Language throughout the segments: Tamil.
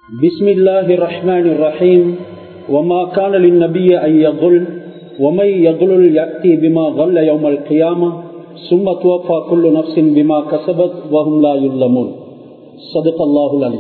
بسم الله الرحمن الرحيم وما كان للنبي أن يضل ومن يضلل يأتي بما غل يوم القيامة ثم توفى كل نفس بما كسبت وهم لا يظلمون صدق الله العليم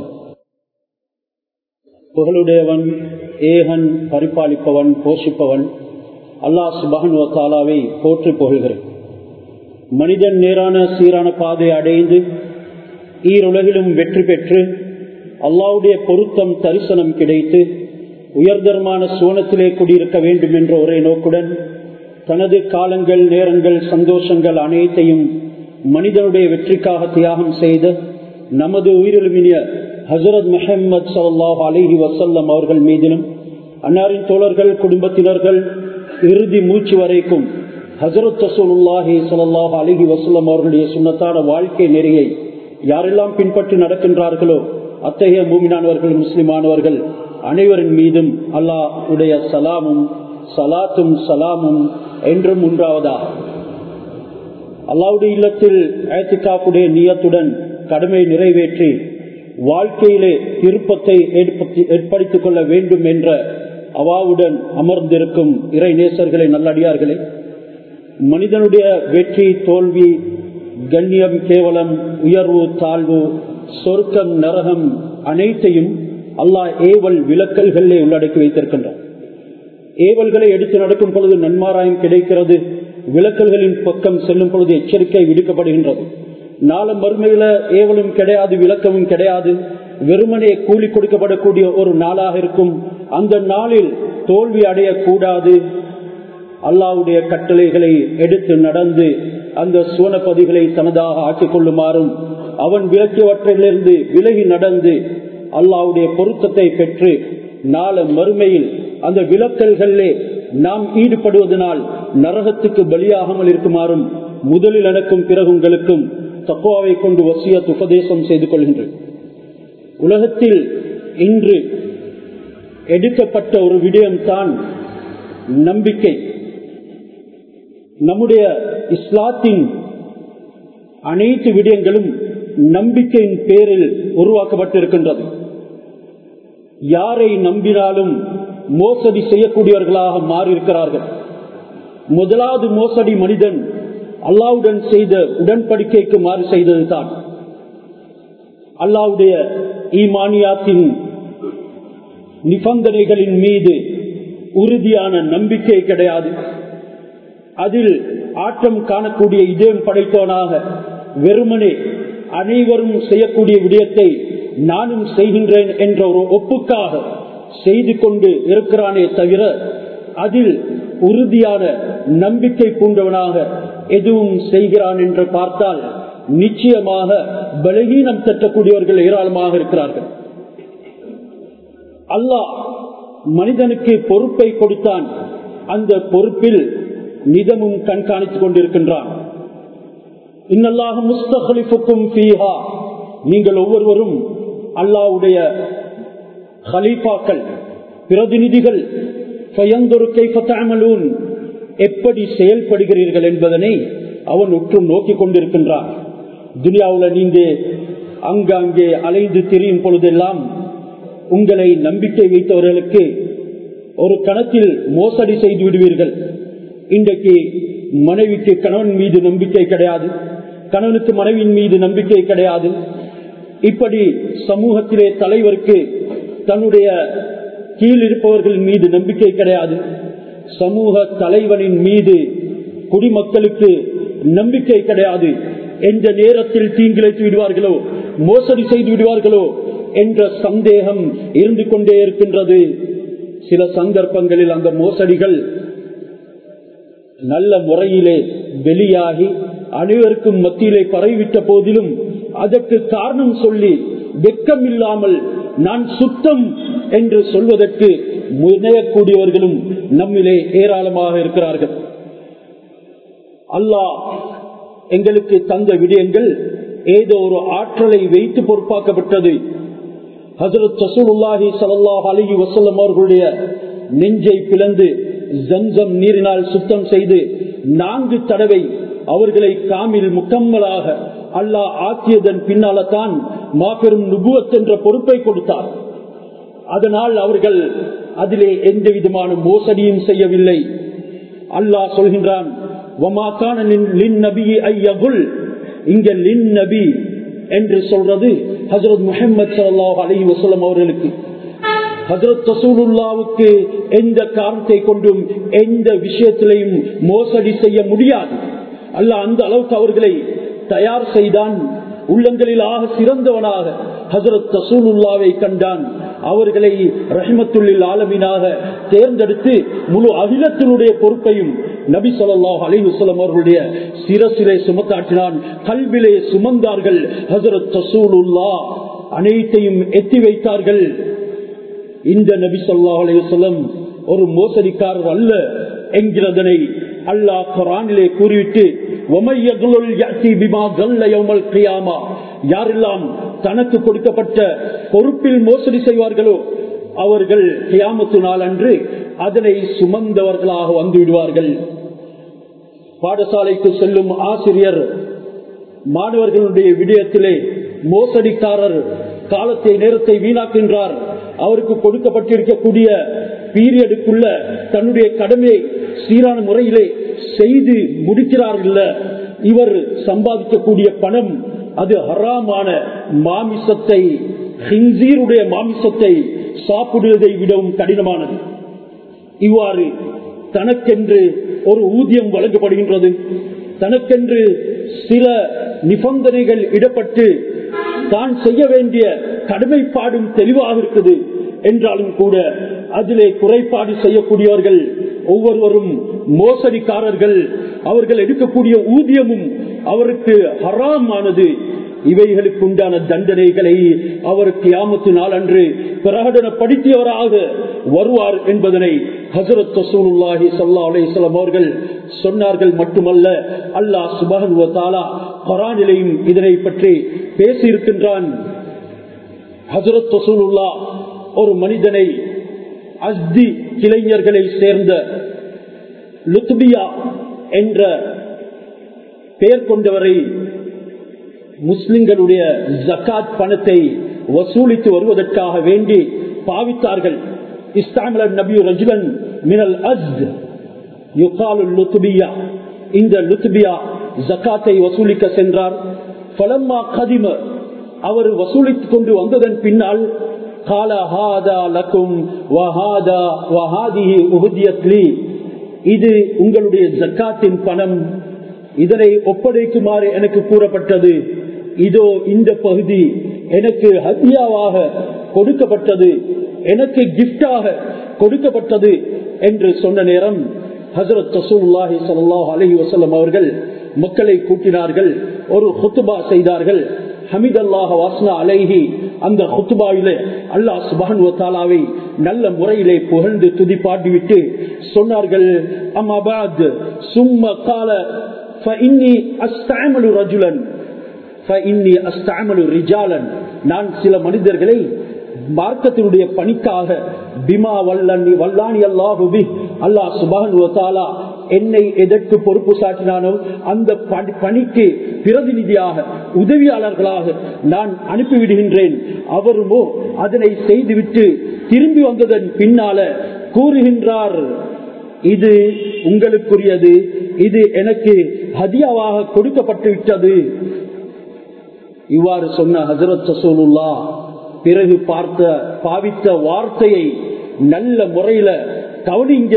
புகழுடையவன் ஏகன் பரிபாலிப்பவன் போஷிப்பவன் அல்லாஹ் சுபஹன் தாலாவை போற்றி புகழ்கிறேன் மனிதன் நேரான சீரான பாதை அடைந்து ஈருலகிலும் வெற்றி பெற்று அல்லாவுடைய பொருத்தம் தரிசனம் கிடைத்து உயர்தரமான சோனத்திலே குடியிருக்க வேண்டும் என்ற ஒரே நோக்குடன் தனது காலங்கள் நேரங்கள் சந்தோஷங்கள் அனைத்தையும் மனிதனுடைய வெற்றிக்காக தியாகம் செய்த நமது உயிரிலுமினிய ஹசரத் முஹம்மது சல்லாஹ் அலிஹி வசல்லம் அவர்கள் மீதிலும் அன்னாரின் தோழர்கள் குடும்பத்தினர்கள் இறுதி மூச்சு வரைக்கும் ஹசரத் ரசூலுல்லாஹி சல்லாஹ் அலிஹி வசல்லம் அவர்களுடைய சுண்ணத்தான வாழ்க்கை நெறியை யாரெல்லாம் பின்பற்றி நடக்கின்றார்களோ அத்தகைய மூமினானவர்கள் முஸ்லிமானவர்கள் அனைவரின் மீதும் அல்லாஹ் உடைய சலாமும் சலாத்தும் சலாமும் என்றும் உண்டாவதா அல்லாவுடைய இல்லத்தில் ஏத்திகாப்புடைய நீயத்துடன் கடமை நிறைவேற்றி வாழ்க்கையிலே திருப்பத்தை ஏற்படுத்திக் கொள்ள வேண்டும் என்ற அவாவுடன் அமர்ந்திருக்கும் இறை நேசர்களை நல்லடியார்களே மனிதனுடைய வெற்றி தோல்வி கண்ணியம் கேவலம் உயர்வு தாழ்வு சொர்க்கம் நரகம் அனைத்தையும் அல்லாஹ் ஏவல் விளக்கல்களே உள்ளடக்கி வைத்திருக்கின்றார் ஏவல்களை எடுத்து நடக்கும் பொழுது நன்மாராயம் கிடைக்கிறது விளக்கல்களின் பக்கம் செல்லும் பொழுது எச்சரிக்கை விடுக்கப்படுகின்றது நாளும் மறுமையில ஏவலும் கிடையாது விளக்கமும் கிடையாது வெறுமனே கூலி கொடுக்கப்படக்கூடிய ஒரு நாளாக இருக்கும் அந்த நாளில் தோல்வி அடையக்கூடாது அல்லாவுடைய கட்டளைகளை எடுத்து நடந்து அந்த சுவனப்பதிகளை தனதாக ஆக்கிக் கொள்ளுமாறும் அவன் விளக்கியவற்றிலிருந்து விலகி நடந்து அல்லாவுடைய பொருத்தத்தை பெற்று நாள மறுமையில் அந்த விளக்கல்களே நாம் ஈடுபடுவதனால் நரகத்துக்கு பலியாகாமல் இருக்குமாறும் முதலில் எனக்கும் பிறகு உங்களுக்கும் தக்குவாவை கொண்டு வசிய உபதேசம் செய்து கொள்கின்றேன் உலகத்தில் இன்று எடுக்கப்பட்ட ஒரு விடயம்தான் நம்பிக்கை நம்முடைய இஸ்லாத்தின் அனைத்து விடயங்களும் நம்பிக்கையின் பேரில் உருவாக்கப்பட்டிருக்கின்றது யாரை நம்பினாலும் மோசடி செய்யக்கூடியவர்களாக மாறியிருக்கிறார்கள் முதலாவது மோசடி மனிதன் அல்லாவுடன் செய்த உடன்படிக்கைக்கு மாறு செய்ததுதான் அல்லாவுடைய ஈமானியாத்தின் நிபந்தனைகளின் மீது உறுதியான நம்பிக்கை கிடையாது அதில் ஆற்றம் காணக்கூடிய இதயம் படைத்தவனாக வெறுமனே அனைவரும் செய்யக்கூடிய விடயத்தை நானும் செய்கின்றேன் என்ற ஒரு ஒப்புக்காக செய்து கொண்டு இருக்கிறானே தவிர அதில் உறுதியான நம்பிக்கை பூண்டவனாக எதுவும் செய்கிறான் என்று பார்த்தால் நிச்சயமாக பலகீனம் தட்டக்கூடியவர்கள் ஏராளமாக இருக்கிறார்கள் அல்லாஹ் மனிதனுக்கு பொறுப்பை கொடுத்தான் அந்த பொறுப்பில் நிதமும் கண்காணித்துக் கொண்டிருக்கின்றான் இன்னல்லாக முஸ்தலிஃபுக்கும் பீஹா நீங்கள் ஒவ்வொருவரும் அல்லாவுடைய ஹலீஃபாக்கள் பிரதிநிதிகள் எப்படி செயல்படுகிறீர்கள் என்பதனை அவன் உற்று நோக்கிக் கொண்டிருக்கின்றான் துனியாவுல நீங்க அங்கங்கே அலைந்து திரியும் பொழுதெல்லாம் உங்களை நம்பிக்கை வைத்தவர்களுக்கு ஒரு கணத்தில் மோசடி செய்து விடுவீர்கள் இன்றைக்கு மனைவிக்கு கணவன் மீது நம்பிக்கை கிடையாது கணவனுக்கு மனைவியின் மீது நம்பிக்கை கிடையாது இப்படி சமூகத்திலே தலைவருக்கு தன்னுடைய கீழ் இருப்பவர்கள் மீது நம்பிக்கை கிடையாது சமூக தலைவனின் மீது குடிமக்களுக்கு நம்பிக்கை கிடையாது எந்த நேரத்தில் தீங்கிழைத்து விடுவார்களோ மோசடி செய்து விடுவார்களோ என்ற சந்தேகம் இருந்து கொண்டே இருக்கின்றது சில சந்தர்ப்பங்களில் அந்த மோசடிகள் நல்ல முறையிலே வெளியாகி அனைவருக்கும் மத்தியிலே பரவிவிட்ட போதிலும் அதற்கு காரணம் சொல்லி வெக்கம் இல்லாமல் நான் சுத்தம் என்று சொல்வதற்கு முனையக்கூடியவர்களும் நம்மிலே ஏராளமாக இருக்கிறார்கள் அல்லாஹ் எங்களுக்கு தந்த விடயங்கள் ஏதோ ஒரு ஆற்றலை வைத்து பொறுப்பாக்கப்பட்டது ஹசரத் சசூலுல்லாஹி சல்லாஹ் அலஹி வசல்லம் அவர்களுடைய நெஞ்சை பிளந்து ஜம்சம் நீரினால் சுத்தம் செய்து நான்கு தடவை அவர்களை காமில் முக்கம்மலாக அல்லாஹ் ஆக்கியதன் பின்னால்தான் மாபெரும் நுபுவத் என்ற பொறுப்பை கொடுத்தார் அதனால் அவர்கள் அதிலே எந்த விதமான மோசடியும் செய்யவில்லை அல்லாஹ் சொல்கின்றான் இங்க லின் நபி என்று சொல்றது ஹசரத் முகமது சல்லாஹ் அலி வசலம் அவர்களுக்கு ஹசரத் ரசூலுல்லாவுக்கு எந்த காரணத்தை கொண்டும் எந்த விஷயத்திலையும் மோசடி செய்ய முடியாது அல்ல அந்த அளவுக்கு அவர்களை தயார் செய்தான் உள்ளங்களில் ஆக சிறந்தவனாக ஹசரத் ரசூலுல்லாவை கண்டான் அவர்களை ரஹ்மத்துள்ளில் ஆலமீனாக தேர்ந்தெடுத்து முழு அகிலத்தினுடைய பொறுப்பையும் நபி சொல்லாஹ் அலிஹுசலம் அவர்களுடைய சிரசிலே சுமத்தாற்றினான் கல்விலே சுமந்தார்கள் ஹசரத் ரசூலுல்லா அனைத்தையும் எத்தி வைத்தார்கள் இந்த நபி சொல்லாஹ் அலிவசலம் ஒரு மோசடிக்காரர் அல்ல என்கிறதனை அல்லாஹ் குரானிலே கூறிவிட்டு யாரெல்லாம் தனக்கு கொடுக்கப்பட்ட பொறுப்பில் மோசடி செய்வார்களோ அவர்கள் கியாமத்து நாள் அன்று அதனை சுமந்தவர்களாக வந்து விடுவார்கள் பாடசாலைக்கு செல்லும் ஆசிரியர் மாணவர்களுடைய விடயத்திலே மோசடிக்காரர் காலத்தை நேரத்தை வீணாக்கின்றார் அவருக்கு கொடுக்கப்பட்டிருக்கக்கூடிய பீரியடுக்குள்ள தன்னுடைய கடமையை சீரான முறையிலே செய்து முடிக்கிறார் இல்ல இவர் சம்பாதிக்கக்கூடிய பணம் அது ஹராமான மாமிசத்தை ஹின்சீருடைய மாமிசத்தை சாப்பிடுவதை விடவும் கடினமானது இவ்வாறு தனக்கென்று ஒரு ஊதியம் வழங்கப்படுகின்றது தனக்கென்று சில நிபந்தனைகள் இடப்பட்டு தான் செய்ய வேண்டிய கடமைப்பாடும் தெளிவாக இருக்குது என்றாலும் கூட அதிலே குறைபாடு செய்யக்கூடியவர்கள் ஒவ்வொருவரும் மோசடிக்காரர்கள் அவர்கள் எடுக்கக்கூடிய ஊதியமும் அவருக்கு ஹராமானது இவைகளுக்கு உண்டான தண்டனைகளை அவருக்கு யாமத்து நாளன்று பிரகடனப்படுத்தியவராக வருவார் என்பதனை ஹசரத் ரசூலுல்லாஹி சல்லா அலிஸ்லாம் அவர்கள் சொன்னார்கள் மட்டுமல்ல அல்லாஹ் சுபஹன் தாலா குரானிலையும் இதனை பற்றி பேசியிருக்கின்றான் ஹசரத் ரசூலுல்லா ஒரு மனிதனை அஸ்தி கிளைஞர்களை சேர்ந்த லுத்பியா என்ற பெயர் கொண்டவரை முஸ்லிம்களுடைய ஜக்காத் பணத்தை வசூலித்து வருவதற்காக வேண்டி பாவித்தார்கள் இஸ்லாமலர் நபி ரஜுலன் மினல் அஸ்த் யுகாலு லுத்பியா இந்த லுத்பியா ஜக்காத்தை வசூலிக்க சென்றார் பலம்மா கதிம அவர் வசூலித்துக் கொண்டு வந்ததன் பின்னால் கால ஹாதா லக்கும் வஹாதா வஹாதிஹி உஹுதியத்லி இது உங்களுடைய ஜக்காத்தின் பணம் இதனை ஒப்படைக்குமாறு எனக்கு கூறப்பட்டது இதோ இந்த பகுதி எனக்கு ஹத்தியாவாக கொடுக்கப்பட்டது எனக்கு கிப்டாக கொடுக்கப்பட்டது என்று சொன்ன நேரம் ஹசரத் ரசூல்லாஹி சல்லாஹ் அலஹி வசல்லம் அவர்கள் மக்களை கூட்டினார்கள் ஒரு ஹுத்துபா செய்தார்கள் ஹமித் அல்லாஹ் வாஸ்னா அலைஹி அந்த ஹுத்துபாவில அல்லாஹ் சுபான் தாலாவை நல்ல முறையிலே புகழ்ந்து துதிப்பாட்டிவிட்டு சொன்னார்கள் அம்மாபாத் சும்ம கால நான் சில மனிதர்களை மார்க்கத்தினுடைய பணிக்காக பிமா வல்லி வல்லானி அல்லாஹுபி அல்லாஹ் சுபான் என்னை எதற்கு பொறுப்பு சாட்டினானோ அந்த பணிக்கு பிரதிநிதியாக உதவியாளர்களாக நான் அனுப்பிவிடுகின்றேன் அவருமோ அதனை செய்துவிட்டு திரும்பி வந்ததன் பின்னால கூறுகின்றார் இது உங்களுக்குரியது இது எனக்கு ஹதியாவாக கொடுக்கப்பட்டு விட்டது இவ்வாறு சொன்ன ஹசரத் சசூலுல்லா பிறகு பார்த்த பாவித்த வார்த்தையை நல்ல முறையில கவனிங்க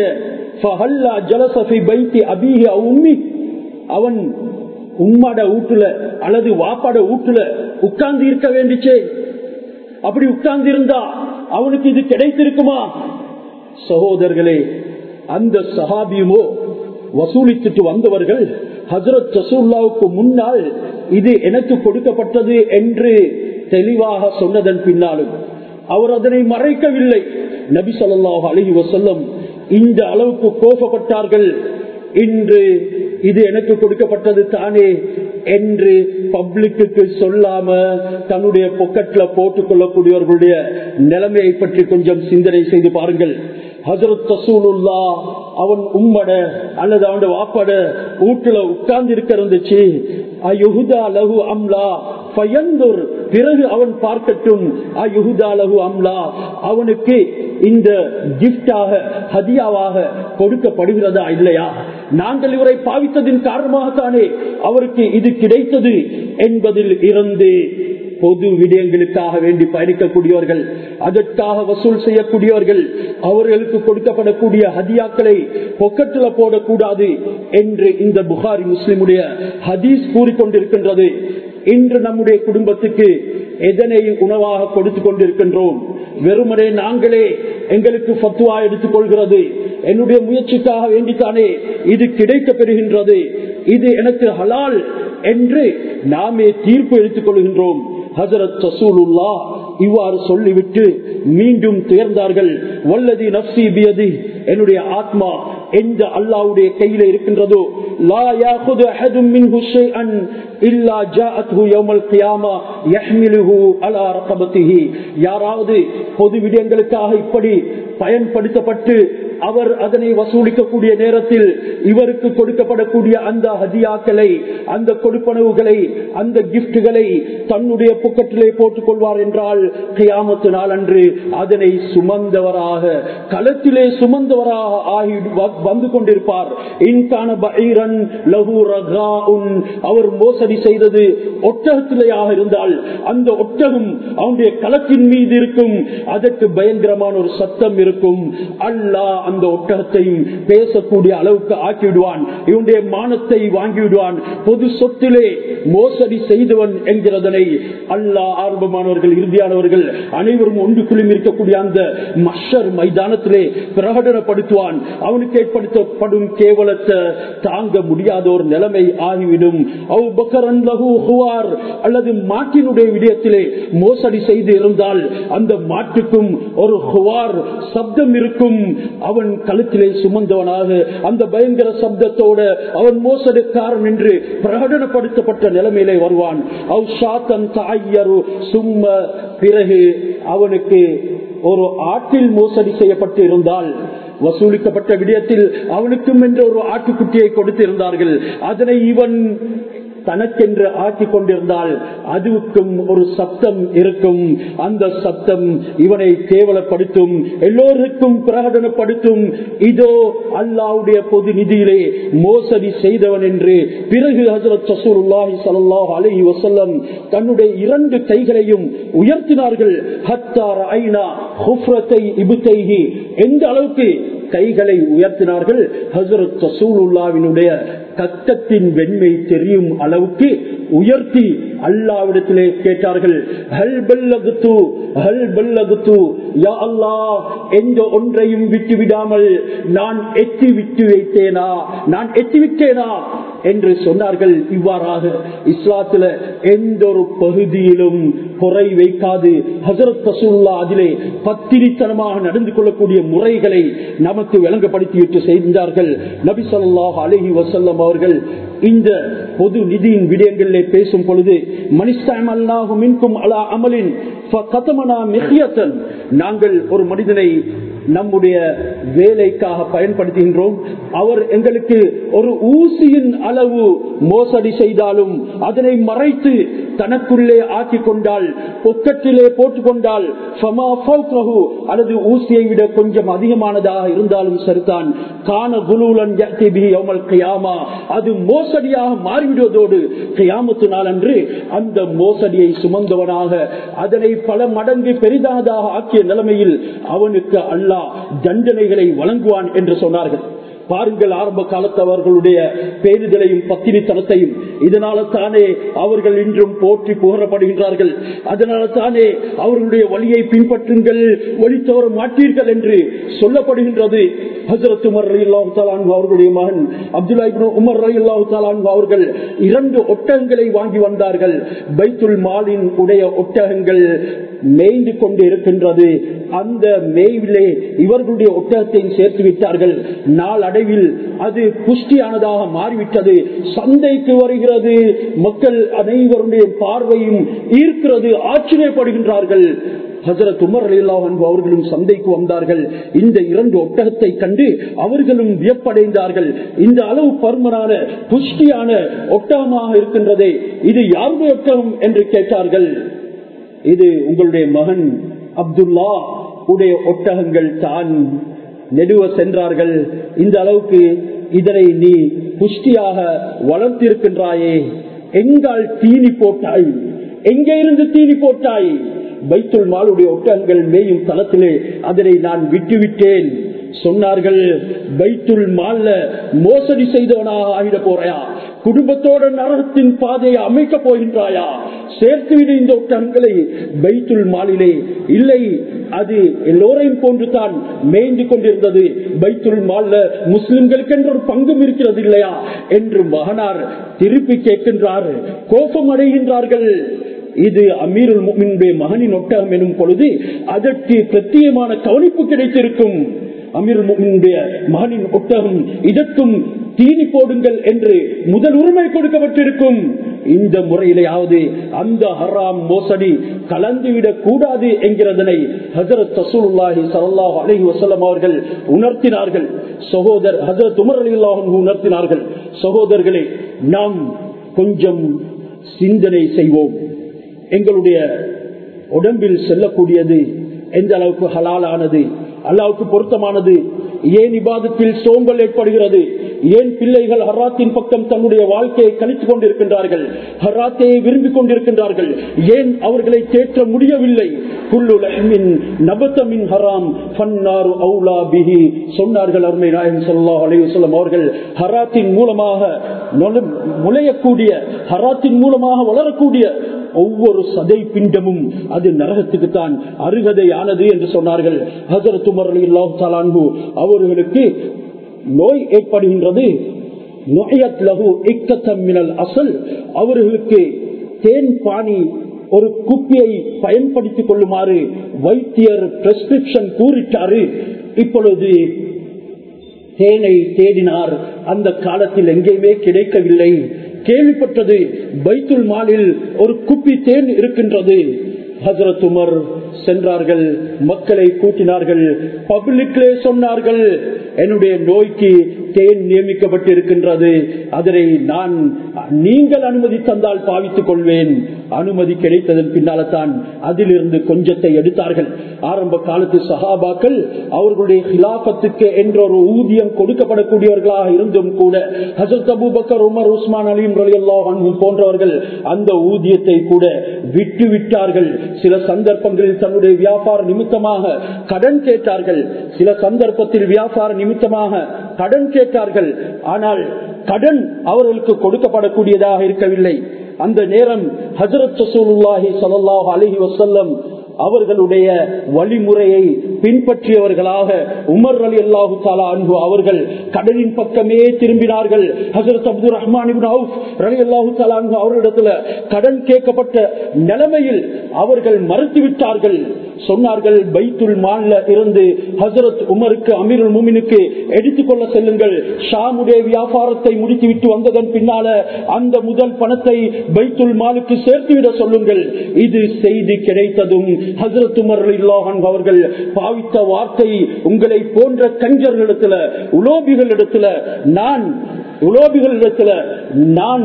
அவன் உம்மாட வீட்டுல அல்லது வாப்பாட வீட்டுல உட்கார்ந்து இருக்க வேண்டிச்சே அப்படி உட்கார்ந்து இருந்தா அவனுக்கு இது கிடைத்திருக்குமா சகோதரர்களே அந்த சஹாபியுமோ வசூலித்துட்டு வந்தவர்கள் ஹசரத் ரசூல்லாவுக்கு முன்னால் இது எனக்கு கொடுக்கப்பட்டது என்று தெளிவாக சொன்னதன் பின்னாலும் அவர் அதனை மறைக்கவில்லை நபி சொல்லாஹ் அழகி வசல்லம் இந்த அளவுக்கு கோபப்பட்டார்கள் இன்று இது எனக்கு கொடுக்கப்பட்டது தானே என்று பப்ளிக்கு சொல்லாம தன்னுடைய பொக்கெட்ல போட்டுக் கொள்ளக்கூடியவர்களுடைய நிலைமையை பற்றி கொஞ்சம் சிந்தனை செய்து பாருங்கள் ஹசரத் தசூலுல்லா அவன் உம்மட அல்லது அவன் வாப்பட வீட்டுல உட்கார்ந்து இருக்க இருந்துச்சு அயுகுதா லகு அம்லா பயந்தோர் பிறகு அவன் பார்க்கட்டும் அயுகுதாலகு அம்லா அவனுக்கு இந்த கிப்டாக ஹதியாவாக கொடுக்கப்படுகிறதா இல்லையா நாங்கள் இவரை பாவித்ததின் காரணமாகத்தானே அவருக்கு இது கிடைத்தது என்பதில் இருந்து பொது விடயங்களுக்காக வேண்டி பயணிக்கக்கூடியவர்கள் அதற்காக வசூல் செய்யக்கூடியவர்கள் அவர்களுக்கு கொடுக்கப்படக்கூடிய ஹதியாக்களை பொக்கட்டில் போடக்கூடாது என்று இந்த புகாரி முஸ்லிமுடைய ஹதீஸ் கூறிக்கொண்டிருக்கின்றது இன்று நம்முடைய குடும்பத்துக்கு எதனை உணவாக கொடுத்து கொண்டிருக்கின்றோம் வெறுமனே நாங்களே எங்களுக்கு ஃபத்துவா எடுத்துக் கொள்கிறது என்னுடைய முயற்சிக்காக வேண்டித்தானே இது கிடைக்க பெறுகின்றது இது எனக்கு ஹலால் என்று நாமே தீர்ப்பு எடுத்துக் கொள்கின்றோம் ஹசரத் ரசூலுல்லா இவ்வாறு சொல்லிவிட்டு மீண்டும் துயர்ந்தார்கள் வல்லதி நப்சி பியதி என்னுடைய ஆத்மா எந்த அல்லாவுடைய கையில இருக்கின்றதோ லா யாகுது அஹதும் மின்ஹு ஷைஅன் இல்லா ஜாஅத்ஹு யௌமல் கியாமா யஹ்மிலுஹு அலா ரகபத்திஹி யாராவது பொது விடயங்களுக்காக இப்படி பயன்படுத்தப்பட்டு அவர் அதனை வசூலிக்கக்கூடிய நேரத்தில் இவருக்கு கொடுக்கப்படக்கூடிய அந்த ஹதியாக்களை அந்த கொடுப்பனவுகளை அந்த கிப்டுகளை தன்னுடைய புக்கட்டிலே போட்டுக் கொள்வார் என்றால் கியாமத்து நாள் அன்று அதனை சுமந்தவராக களத்திலே சுமந்தவராக ஆகி வந்து கொண்டிருப்பார் இன்கான பைரன் லகு ரகாஉன் அவர் மோசடி செய்தது ஒட்டகத்திலேயாக இருந்தால் அந்த ஒட்டகம் அவனுடைய களத்தின் மீது இருக்கும் அதற்கு பயங்கரமான ஒரு சத்தம் இருக்கும் அல்லாஹ் அந்த ஒட்டகத்தையும் பேசக்கூடிய அளவுக்கு ஆக்கிவிடுவான் இவனுடைய மானத்தை வாங்கிவிடுவான் பொது சொத்திலே மோசடி செய்தவன் என்கிறதனை அல்லாஹ் ஆர்வமானவர்கள் இறுதியானவர்கள் அனைவரும் ஒன்று குழுமி இருக்கக்கூடிய அந்த மஷர் மைதானத்திலே பிரகடனப்படுத்துவான் அவனுக்கு ஏற்படுத்தப்படும் கேவலத்தை தாங்க முடியாத ஒரு நிலைமை ஆகிவிடும் அல்லது மாட்டினுடைய விடயத்திலே மோசடி செய்து இருந்தால் அந்த மாட்டுக்கும் ஒரு ஹுவார் சப்தம் இருக்கும் அவன் கழுத்திலே சுமந்தவனாக அந்த பயங்கர சப்தத்தோட அவன் மோசடிக்காரன் என்று பிரகடனப்படுத்தப்பட்ட நிலைமையிலே வருவான் சும்ம பிறகு அவனுக்கு ஒரு ஆட்டில் மோசடி செய்யப்பட்டு இருந்தால் வசூலிக்கப்பட்ட விடயத்தில் அவனுக்கும் என்ற ஒரு ஆட்டுக்குட்டியை கொடுத்திருந்தார்கள் அதனை இவன் தனக்கென்று ஆக்கி கொண்டிருந்தால் அதுவுக்கும் ஒரு சப்தம் இருக்கும் அந்த சப்தம் இவனை கேவலப்படுத்தும் எல்லோருக்கும் பிரகடனப்படுத்தும் இதோ அல்லாவுடைய பொது நிதியிலே மோசடி செய்தவன் என்று பிறகு ஹசரத் சசூருல்லாஹி சல்லாஹ் அலஹி வசல்லம் தன்னுடைய இரண்டு கைகளையும் உயர்த்தினார்கள் ஹத்தார் ஐநா ஹுஃப்ரத்தை இபுத்தைஹி எந்த அளவுக்கு கைகளை உயர்த்தினார்கள் ஹசரத் சசூலுல்லாவினுடைய கத்தத்தின் வெண்மை தெரியும் அளவுக்கு உயர்த்தி அல்லாவிடத்திலே கேட்டார்கள் ஹல் பல்லகுத்து ஹல் பல்லகுத்து யா அல்லாஹ் எந்த ஒன்றையும் விட்டு விடாமல் நான் எட்டி விட்டு வைத்தேனா நான் எட்டி விட்டேனா என்று சொன்னார்கள் இவ்வாறாக இஸ்லாத்துல எந்த ஒரு பகுதியிலும் குறை வைக்காது ஹசரத் ரசூல்லா அதிலே பத்திரித்தனமாக நடந்து கொள்ளக்கூடிய முறைகளை நமக்கு விளங்கப்படுத்திவிட்டு செய்தார்கள் நபி சொல்லாஹ் அலஹி வசல்லம் அவர்கள் இந்த பொது நிதியின் விடயங்களிலே பேசும் பொழுது மனிஷ்கும் அலா அமலின் நாங்கள் ஒரு மனிதனை நம்முடைய வேலைக்காக பயன்படுத்துகின்றோம் அவர் எங்களுக்கு ஒரு ஊசியின் அளவு மோசடி செய்தாலும் அதனை மறைத்து தனக்குள்ளே ஆக்கி கொண்டால் பொக்கட்டிலே போட்டுக் கொண்டால் அல்லது ஊசியை விட கொஞ்சம் அதிகமானதாக இருந்தாலும் சரிதான் காண குலூலன் கையாமா அது மோசடியாக மாறிவிடுவதோடு கையாமத்து நாள் அன்று அந்த மோசடியை சுமந்தவனாக அதனை பல மடங்கு பெரிதானதாக ஆக்கிய நிலைமையில் அவனுக்கு அல்லாஹ் தண்டனைகளை வழங்குவான் என்று சொன்னார்கள் பாருங்கள் ஆரம்ப காலத்து அவர்களுடைய பேருதலையும் பத்திரித்தனத்தையும் இதனால தானே அவர்கள் இன்றும் போற்றி புகழப்படுகின்றார்கள் அதனால தானே அவர்களுடைய வழியை பின்பற்றுங்கள் வழி தவற மாட்டீர்கள் என்று சொல்லப்படுகின்றது ஹசரத் உமர் ரலி அல்லாஹு அவர்களுடைய மகன் அப்துல்லா உமர் ரலி அல்லாஹு அவர்கள் இரண்டு ஒட்டகங்களை வாங்கி வந்தார்கள் பைத்துல் மாலின் உடைய ஒட்டகங்கள் மேய்ந்து கொண்டு இருக்கின்றது அந்த மேய்விலே இவர்களுடைய ஒட்டகத்தையும் சேர்த்து விட்டார்கள் நாள் அடைவில் அது புஷ்டியானதாக மாறிவிட்டது சந்தைக்கு வருகிறது மக்கள் அனைவருடைய பார்வையும் ஈர்க்கிறது ஆச்சரியப்படுகின்றார்கள் ஹசரத் உமர் அலில்லாஹ் அவர்களும் சந்தைக்கு வந்தார்கள் இந்த இரண்டு ஒட்டகத்தை கண்டு அவர்களும் வியப்படைந்தார்கள் இந்த அளவு பருமனான புஷ்டியான ஒட்டகமாக இருக்கின்றதே இது யாருடைய ஒட்டகம் என்று கேட்டார்கள் இது உங்களுடைய மகன் அப்துல்லா உடைய ஒட்டகங்கள் தான் நெடுவ சென்றார்கள் இந்த அளவுக்கு இதனை நீ புஷ்டியாக வளர்த்திருக்கின்றாயே எங்கால் தீனி போட்டாய் எங்கே இருந்து தீனி போட்டாய் பைத்துல் மாலுடைய ஒட்டகங்கள் மேயும் தளத்திலே அதனை நான் விட்டுவிட்டேன் சொன்னார்கள் பைத்துல் மால்ல மோசடி செய்தவனாக ஆகிட போறையா குடும்பத்தோட நரகத்தின் பாதையை அமைக்க போகின்றாயா சேர்த்துவிடு இந்த ஒட்டகங்களை பைத்துல் மாலிலே இல்லை அது எல்லோரையும் போன்று தான் மேய்ந்து கொண்டிருந்தது பைத்துல் மால்ல முஸ்லிம்களுக்கு என்ற ஒரு பங்கும் இருக்கிறது இல்லையா என்று மகனார் திருப்பி கேட்கின்றார் கோபம் அடைகின்றார்கள் இது அமீருல் முமினுடைய மகனின் ஒட்டகம் எனும் பொழுது அதற்கு பிரத்தியமான கவனிப்பு கிடைத்திருக்கும் அமீருல் முமினுடைய மகனின் ஒட்டகம் இதற்கும் தீனி போடுங்கள் என்று முதல் உரிமை கொடுக்கப்பட்டிருக்கும் இந்த முறையிலேயாவது அந்த ஹராம் மோசடி கலந்துவிடக் கூடாது என்கிறதனை ஹசரத் தசூலுல்லாஹி சல்லாஹ் அலஹி வசலம் அவர்கள் உணர்த்தினார்கள் சகோதர் ஹசரத் உமர் அலி உணர்த்தினார்கள் சகோதரர்களே நாம் கொஞ்சம் சிந்தனை செய்வோம் எங்களுடைய உடம்பில் செல்லக்கூடியது எந்த அளவுக்கு ஹலாலானது அல்லாவுக்கு பொருத்தமானது ஏன் இபாதத்தில் சோம்பல் ஏற்படுகிறது ஏன் பிள்ளைகள் ஹராத்தின் பக்கம் தன்னுடைய வாழ்க்கையை கழித்துக் கொண்டிருக்கின்றார்கள் ஹராத்தையை விரும்பிக் கொண்டிருக்கின்றார்கள் ஏன் அவர்களை தேற்ற முடியவில்லை நபத்தமின் ஹராம் சொன்னார்கள் அருமை நாயகம் சொல்லா அலையுசல்லம் அவர்கள் ஹராத்தின் மூலமாக முளையக்கூடிய ஹராத்தின் மூலமாக வளரக்கூடிய ஒவ்வொரு சதை பிண்டமும் அது நரகத்துக்கு தான் அருகதையானது என்று சொன்னார்கள் ஹசரத் உமர் அலி அல்லாஹு அவர்களுக்கு நோய் ஏற்படுகின்றது நோயத் லகு இக்கத்தமினல் அசல் அவர்களுக்கு தேன் பாணி ஒரு குப்பியை பயன்படுத்திக் கொள்ளுமாறு வைத்தியர் பிரெஸ்கிரிப்ஷன் கூறிட்டாரு இப்பொழுது தேனை தேடினார் அந்த காலத்தில் எங்கேயுமே கிடைக்கவில்லை கேள்விப்பட்டது பைத்துல் மாலில் ஒரு குப்பி தேன் இருக்கின்றது ஹசரத் உமர் சென்றார்கள் மக்களை கூட்டினார்கள் பப்ளிக்லே சொன்னார்கள் என்னுடைய நோய்க்கு தேன் நியமிக்கப்பட்டிருக்கின்றது அதனை நான் நீங்கள் அனுமதி தந்தால் பாவித்துக் கொள்வேன் அனுமதி கிடைத்ததன் பின்னால்தான் அதிலிருந்து கொஞ்சத்தை எடுத்தார்கள் ஆரம்ப காலத்து சஹாபாக்கள் அவர்களுடைய ஹிலாபத்துக்கு என்ற ஒரு ஊதியம் கொடுக்கப்படக்கூடியவர்களாக இருந்தும் கூட ஹசரத் அபுபக்கர் உமர் உஸ்மான் அலீம் அலியல்லாஹும் போன்றவர்கள் அந்த ஊதியத்தை கூட விட்டு விட்டார்கள் சில சந்தர்ப்பங்களில் தன்னுடைய வியாபார நிமித்தமாக கடன் கேட்டார்கள் சில சந்தர்ப்பத்தில் வியாபார நிமித்தமாக கடன் கேட்டார்கள் ஆனால் கடன் அவர்களுக்கு கொடுக்கப்படக்கூடியதாக இருக்கவில்லை அந்த நேரம் ஹசரத் சசூலுல்லாஹி சல்லாஹ் அலஹி வசல்லம் அவர்களுடைய வழிமுறையை பின்பற்றியவர்களாக உமர் அலி அல்லாஹு தாலா அன்பு அவர்கள் கடலின் பக்கமே திரும்பினார்கள் ஹசரத் அப்துல் ரஹ்மான் அலி அல்லாஹு தாலா அன்பு அவர்களிடத்துல கடன் கேட்கப்பட்ட நிலைமையில் அவர்கள் மறுத்துவிட்டார்கள் சொன்னார்கள் பைத்துல் மால்ல இருந்து ஹசரத் உமருக்கு அமீருல் முமினுக்கு எடுத்துக்கொள்ள செல்லுங்கள் ஷாமுடைய வியாபாரத்தை முடித்துவிட்டு வந்ததன் பின்னால அந்த முதல் பணத்தை பைத்துல் மாலுக்கு சேர்த்துவிட சொல்லுங்கள் இது செய்தி கிடைத்ததும் ஹசரத் உமர் இல்லாஹன் அவர்கள் பாவித்த வார்த்தை உங்களை போன்ற கஞ்சர்களிடத்துல உலோபிகளிடத்துல நான் உலோபிகளிடத்துல நான்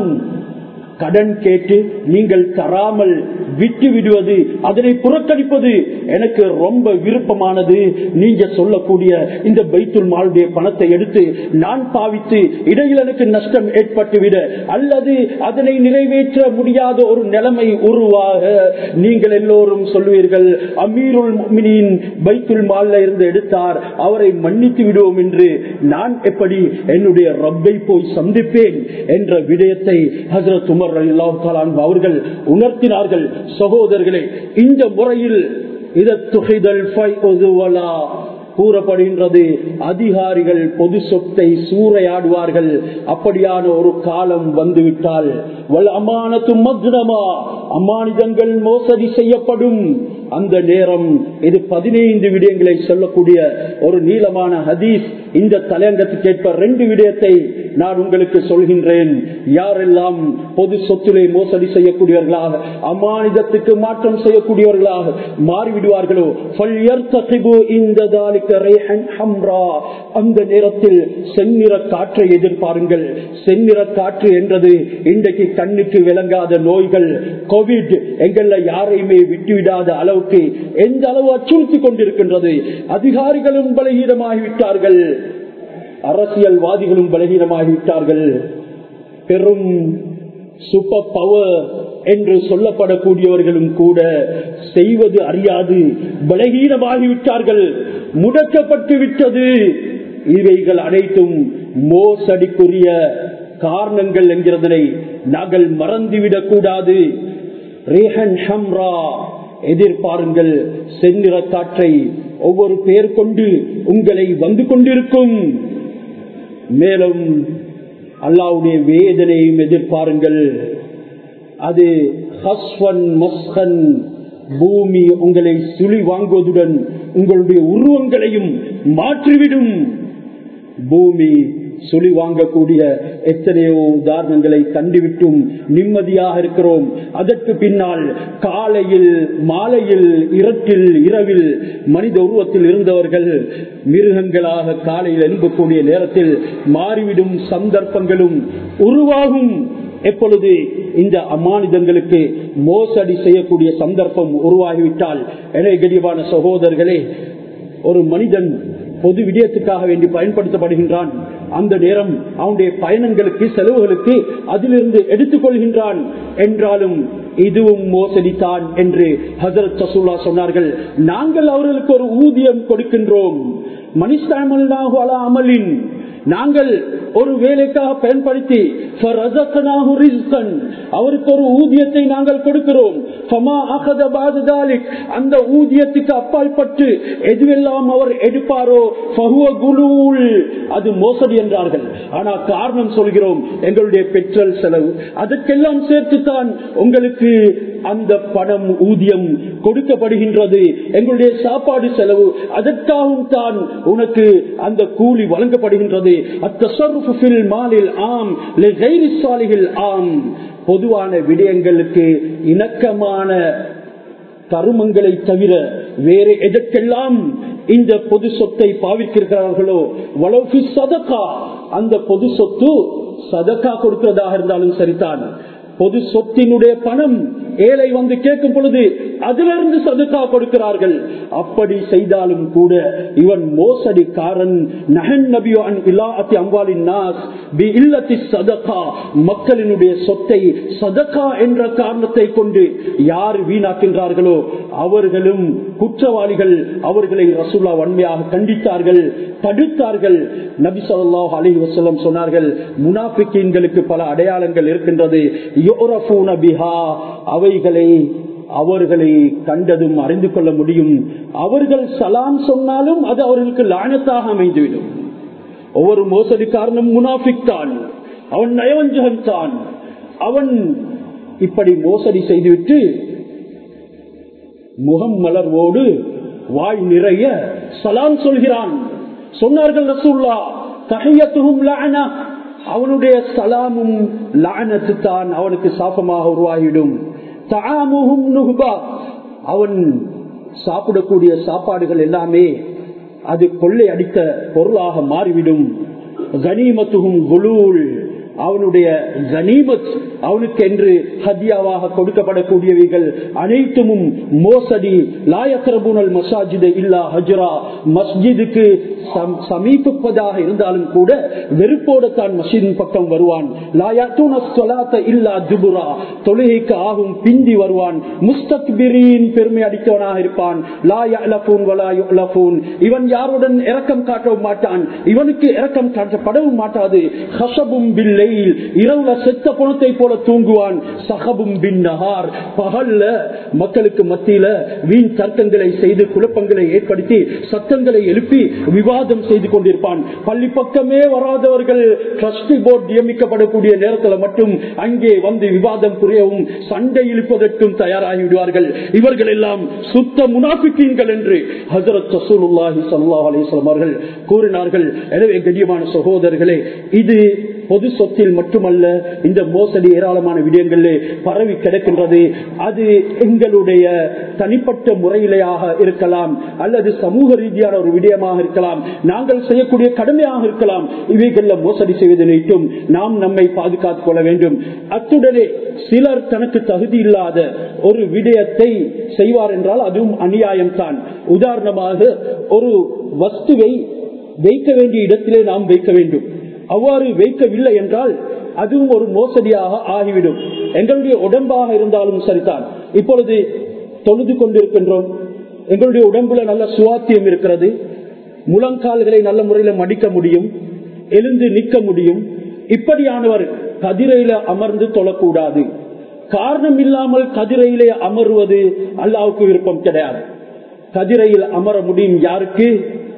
கடன் கேட்டு நீங்கள் தராமல் விட்டு விடுவது அதனை புறக்கணிப்பது எனக்கு ரொம்ப விருப்பமானது நீங்க சொல்லக்கூடிய இந்த பைத்துல் மாளுடைய பணத்தை எடுத்து நான் பாவித்து இடையில் எனக்கு நஷ்டம் ஏற்பட்டுவிட அல்லது அதனை நிறைவேற்ற முடியாத ஒரு நிலைமை உருவாக நீங்கள் எல்லோரும் சொல்வீர்கள் அமீருல் மினின் பைத்துல் மால்ல இருந்து எடுத்தார் அவரை மன்னித்து விடுவோம் என்று நான் எப்படி என்னுடைய ரப்பை போய் சந்திப்பேன் என்ற விடயத்தை ஹசரத் உமர் அவர்கள் உணர்த்தினார்கள் சகோதரர்களே இந்த முறையில் கூறப்படுகின்றது அதிகாரிகள் பொது சொத்தை சூறையாடுவார்கள் அப்படியான ஒரு காலம் வந்துவிட்டால் வல் அமானத்து மக்னமா அமானிதங்கள் மோசடி செய்யப்படும் அந்த நேரம் இது பதினைந்து விடயங்களை சொல்லக்கூடிய ஒரு நீளமான ஹதீஸ் இந்த தலையங்கத்துக்கு ஏற்ப ரெண்டு விடயத்தை நான் உங்களுக்கு சொல்கின்றேன் யாரெல்லாம் பொது சொத்திலே மோசடி செய்யக்கூடியவர்களாக அமானிதத்துக்கு மாற்றம் செய்யக்கூடியவர்களாக மாறிவிடுவார்களோ அந்த நேரத்தில் செந்நிற காற்றை எதிர்பாருங்கள் செந்நிற காற்று என்றது இன்றைக்கு கண்ணுக்கு விளங்காத நோய்கள் கோவிட் எங்கள யாரையுமே விட்டுவிடாத அளவுக்கு எந்த அளவு அச்சுறுத்தி கொண்டிருக்கின்றது அதிகாரிகளும் பலகீனமாகிவிட்டார்கள் அரசியல்வாதிகளும் பலகீனமாகிவிட்டார்கள் பெரும் சூப்பர் பவர் என்று சொல்லப்படக்கூடியவர்களும் கூட செய்வது அறியாது பலகீனமாகிவிட்டார்கள் முடக்கப்பட்டு விட்டது இவைகள் அனைத்தும் மோசடிக்குரிய காரணங்கள் என்கிறதனை நாங்கள் மறந்துவிடக் கூடாது ரேஹன் ஹம்ரா எதிர்பாருங்கள் செந்நிற காற்றை ஒவ்வொரு பேர் கொண்டு உங்களை வந்து கொண்டிருக்கும் மேலும் அல்லாவுடைய வேதனையும் எதிர்பாருங்கள் அது ஹஸ்வன் மஸ்கன் பூமி உங்களை சுழி வாங்குவதுடன் உங்களுடைய உருவங்களையும் மாற்றிவிடும் பூமி சுழி வாங்கக்கூடிய எத்தனையோ உதாரணங்களை கண்டுவிட்டும் நிம்மதியாக இருக்கிறோம் அதற்கு பின்னால் காலையில் மாலையில் இரட்டில் இரவில் மனித உருவத்தில் இருந்தவர்கள் மிருகங்களாக காலையில் எழும்பக்கூடிய நேரத்தில் மாறிவிடும் சந்தர்ப்பங்களும் உருவாகும் எப்பொழுது இந்த அமானிதங்களுக்கு மோசடி செய்யக்கூடிய சந்தர்ப்பம் உருவாகிவிட்டால் என கடிவான சகோதரர்களே ஒரு மனிதன் பொது விடயத்துக்காக வேண்டி பயன்படுத்தப்படுகின்றான் அந்த நேரம் அவனுடைய பயணங்களுக்கு செலவுகளுக்கு அதிலிருந்து எடுத்துக் கொள்கின்றான் என்றாலும் இதுவும் மோசடித்தான் என்று ஹசரத் சசுல்லா சொன்னார்கள் நாங்கள் அவர்களுக்கு ஒரு ஊதியம் கொடுக்கின்றோம் மனிஷ்டாமல் அமலின் நாங்கள் ஒரு வேலைக்காக பயன்படுத்தி அவருக்கு ஒரு ஊதியத்தை நாங்கள் கொடுக்கிறோம் அந்த ஊதியத்துக்கு அப்பால் பட்டு எதுவெல்லாம் அவர் எடுப்பாரோ அது மோசடி என்றார்கள் ஆனா காரணம் சொல்கிறோம் எங்களுடைய பெட்ரோல் செலவு அதற்கெல்லாம் சேர்த்துத்தான் உங்களுக்கு அந்த பணம் ஊதியம் கொடுக்கப்படுகின்றது எங்களுடைய சாப்பாடு செலவு அதற்காகவும் தான் உனக்கு அந்த கூலி வழங்கப்படுகின்றது ஆம் பொதுவான விடயங்களுக்கு இணக்கமான கருமங்களை தவிர வேறு எதற்கெல்லாம் இந்த பொது சொத்தை பாவிக்கிறார்களோ வளவு சதக்கா அந்த பொது சொத்து சதக்கா கொடுக்கிறதாக இருந்தாலும் சரிதான் பொது சொத்தினுடைய பணம் ஏழை வந்து கேட்கும் பொழுது அதிலிருந்து சதுக்கா கொடுக்கிறார்கள் அப்படி செய்தாலும் கூட இவன் மோசடிக்காரன் நகன் நபியோ இல்லாத்தி அம்பாலின் நாஸ் பி இல்லத்தி சதக்கா மக்களினுடைய சொத்தை சதக்கா என்ற காரணத்தை கொண்டு யார் வீணாக்கின்றார்களோ அவர்களும் குற்றவாளிகள் அவர்களை ரசூல்லா வன்மையாக கண்டித்தார்கள் தடுத்தார்கள் நபி சொல்லாஹ் அலி வசலம் சொன்னார்கள் முனாபிக்கீன்களுக்கு பல அடையாளங்கள் இருக்கின்றது அவைகளை அவர்களை கண்டதும் அறிந்து கொள்ள முடியும் அவர்கள் சலாம் சொன்னாலும் அது அவர்களுக்கு லானத்தாக அமைந்துவிடும் ஒவ்வொரு மோசடிக்காரனும் முனாஃபிக் தான் அவன் நயவஞ்சகன் தான் அவன் இப்படி மோசடி செய்துவிட்டு முகம் மலர்வோடு வாய் நிறைய சலாம் சொல்கிறான் சொன்னார்கள் ரசூல்லா தகையத்துகும் லானா அவனுடைய சலாமும் லானத்து தான் அவனுக்கு சாபமாக உருவாகிடும் தாமுகும் நுகுபா அவன் சாப்பிடக்கூடிய சாப்பாடுகள் எல்லாமே அது கொள்ளை அடித்த பொருளாக மாறிவிடும் கனிமத்துகும் குலூல் அவனுடைய கனிமத் அவனுக்கு என்று ஹதியாவாக கொடுக்கப்படக்கூடியவைகள் அனைத்தும் மோசடி லாயக்கரபுனல் மசாஜித இல்லா ஹஜ்ரா மஸ்ஜிதுக்கு சம்- சமீபிப்பதாக இருந்தாலும் கூட வெறுப்போடு தான் மசீதின் பக்கம் வருவான் லா யஅத்தூன ஸலாத்த இல்லா துபுரா தொழுகைக்கு ஆகும் பிந்தி வருவான் முஸ்தக்பிரீன் பெருமை அடித்தவனாக இருப்பான் லா யஅலஃபூன் வலா யுலஃபூன் இவன் யாருடன் இரக்கம் காட்டவும் மாட்டான் இவனுக்கு இரக்கம் காட்டப்படவும் மாட்டாது ஹசபும் பில்லைல் இரவுல செத்த பணத்தை போல தூங்குவான் சஹபும் பின் நஹார் பகல்ல மக்களுக்கு மத்தியில வீண் தர்க்கங்களை செய்து குழப்பங்களை ஏற்படுத்தி சத்தங்களை எழுப்பி விவாதம் செய்து கொண்டிருப்பான் பள்ளி பக்கமே வராதவர்கள் ட்ரஸ்டி போர்டு நியமிக்கப்படக்கூடிய நேரத்தில் மட்டும் அங்கே வந்து விவாதம் புரியவும் சண்டை இழுப்பதற்கும் தயாராகி விடுவார்கள் இவர்கள் எல்லாம் சுத்த முனாபிக்கீன்கள் என்று ஹசரத் ரசூலுல்லாஹி ஸல்லல்லாஹு அலைஹி வஸல்லம் அவர்கள் கூறினார்கள் எனவே கண்ணியமான சகோதரர்களே இது பொது சொத்தில் மட்டுமல்ல இந்த மோசடி ஏராளமான விடயங்களிலே பரவி கிடக்கின்றது அது எங்களுடைய தனிப்பட்ட முறையிலேயாக இருக்கலாம் அல்லது சமூக ரீதியான ஒரு விடயமாக இருக்கலாம் நாங்கள் செய்யக்கூடிய கடமையாக இருக்கலாம் இவைகள்ல மோசடி செய்வதனைக்கும் நாம் நம்மை பாதுகாத்துக் கொள்ள வேண்டும் அத்துடனே சிலர் தனக்கு தகுதி இல்லாத ஒரு விடயத்தை செய்வார் என்றால் அதுவும் அநியாயம்தான் உதாரணமாக ஒரு வஸ்துவை வைக்க வேண்டிய இடத்திலே நாம் வைக்க வேண்டும் அவ்வாறு வைக்கவில்லை என்றால் அதுவும் ஒரு மோசடியாக ஆகிவிடும் எங்களுடைய உடம்பாக இருந்தாலும் சரிதான் இப்பொழுது தொழுது கொண்டிருக்கின்றோம் எங்களுடைய உடம்புல நல்ல சுவாத்தியம் இருக்கிறது முழங்கால்களை நல்ல முறையில் மடிக்க முடியும் எழுந்து நிற்க முடியும் இப்படியானவர் கதிரையில அமர்ந்து தொழக்கூடாது காரணம் இல்லாமல் கதிரையிலே அமர்வது அல்லாவுக்கு விருப்பம் கிடையாது கதிரையில் அமர முடியும் யாருக்கு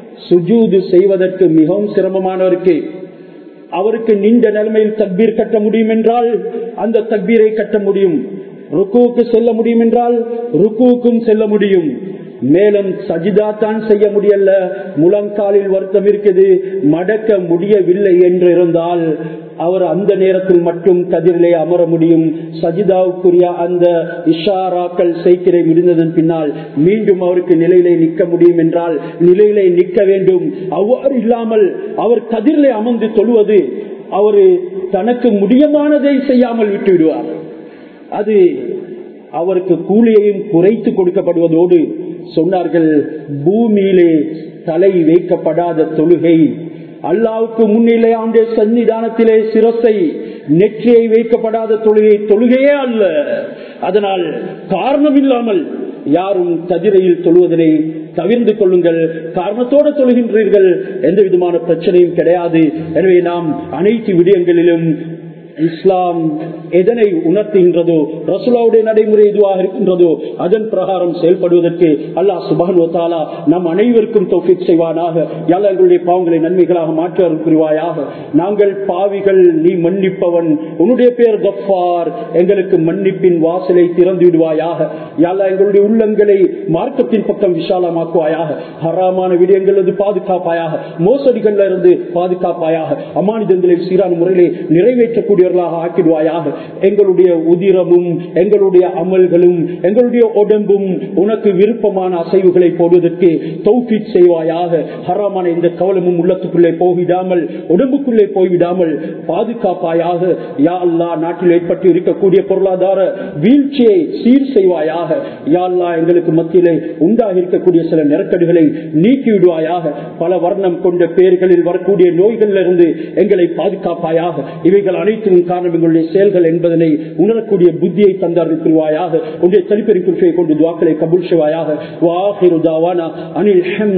சுஜூது செய்வதற்கு மிகவும் சிரமமானவருக்கு அவருக்கு நீண்ட நிலைமையில் தக்பீர் கட்ட முடியும் என்றால் அந்த தக்பீரை கட்ட முடியும் ருக்குவுக்கு செல்ல முடியும் என்றால் ருக்குவுக்கும் செல்ல முடியும் மேலும் சஜிதா தான் செய்ய முடியல முழங்காலில் வருத்தம் இருக்குது மடக்க முடியவில்லை என்று இருந்தால் அவர் அந்த நேரத்தில் மட்டும் கதிரிலே அமர முடியும் சஜிதாவுக்குரிய அந்த இஷாராக்கள் செய்கிறை முடிந்ததன் பின்னால் மீண்டும் அவருக்கு நிலையிலே நிற்க முடியும் என்றால் நிலையிலே நிற்க வேண்டும் அவ்வாறு இல்லாமல் அவர் கதிரிலே அமர்ந்து தொழுவது அவரு தனக்கு முடியமானதை செய்யாமல் விட்டு விடுவார் அது அவருக்கு கூலியையும் குறைத்து கொடுக்கப்படுவதோடு சொன்னார்கள் பூமியிலே தலை வைக்கப்படாத தொழுகை அல்லாவுக்கு முன்னிலை ஆண்டு சன்னிதானத்திலே சிரசை நெற்றியை வைக்கப்படாத தொழுகை தொழுகையே அல்ல அதனால் காரணம் இல்லாமல் யாரும் கதிரையில் தொழுவதனை தவிர்ந்து கொள்ளுங்கள் காரணத்தோடு தொழுகின்றீர்கள் எந்த விதமான பிரச்சனையும் கிடையாது எனவே நாம் அனைத்து விடயங்களிலும் இஸ்லாம் எதனை உணர்த்துகின்றதோ ரசுலாவுடைய நடைமுறை எதுவாக இருக்கின்றதோ அதன் பிரகாரம் செயல்படுவதற்கு அல்லாஹ் சுபானுவத்தாலா நம் அனைவருக்கும் தோஃபிக் செய்வானாக யாழ் எங்களுடைய பாவங்களை நன்மைகளாக மாற்ற புரிவாயாக நாங்கள் பாவிகள் நீ மன்னிப்பவன் உன்னுடைய பெயர் கஃபார் எங்களுக்கு மன்னிப்பின் வாசலை திறந்து விடுவாயாக யாழ் எங்களுடைய உள்ளங்களை மார்க்கத்தின் பக்கம் விசாலமாக்குவாயாக ஹராமான விடயங்கள் அது பாதுகாப்பாயாக மோசடிகள்ல இருந்து பாதுகாப்பாயாக அமானிதங்களை சீரான முறையிலே நிறைவேற்றக்கூடிய உடையவர்களாக ஆக்கிடுவாயாக எங்களுடைய உதிரமும் எங்களுடைய அமல்களும் எங்களுடைய உடம்பும் உனக்கு விருப்பமான அசைவுகளை போடுவதற்கு தௌஃபிக் செய்வாயாக ஹராமான இந்த கவலமும் உள்ளத்துக்குள்ளே போய்விடாமல் உடம்புக்குள்ளே போய்விடாமல் பாதுகாப்பாயாக யா அல்லா நாட்டில் ஏற்பட்டு இருக்கக்கூடிய பொருளாதார வீழ்ச்சியை சீர் செய்வாயாக யா அல்லா எங்களுக்கு மத்தியிலே உண்டாகி இருக்கக்கூடிய சில நெருக்கடிகளை நீக்கி விடுவாயாக பல வர்ணம் கொண்ட பெயர்களில் வரக்கூடிய நோய்களில் இருந்து எங்களை பாதுகாப்பாயாக இவைகள் அனைத்தும் காரணம் எங்களுடைய செயல்கள் என்பதனை உணரக்கூடிய புத்தியை தந்தார்கள் புரிவாயாக உன்னுடைய தனிப்பெரும் குறிப்பை கொண்டு துவாக்களை கபூல் செய்வாயாக வாஹிரு தாவானா அனில்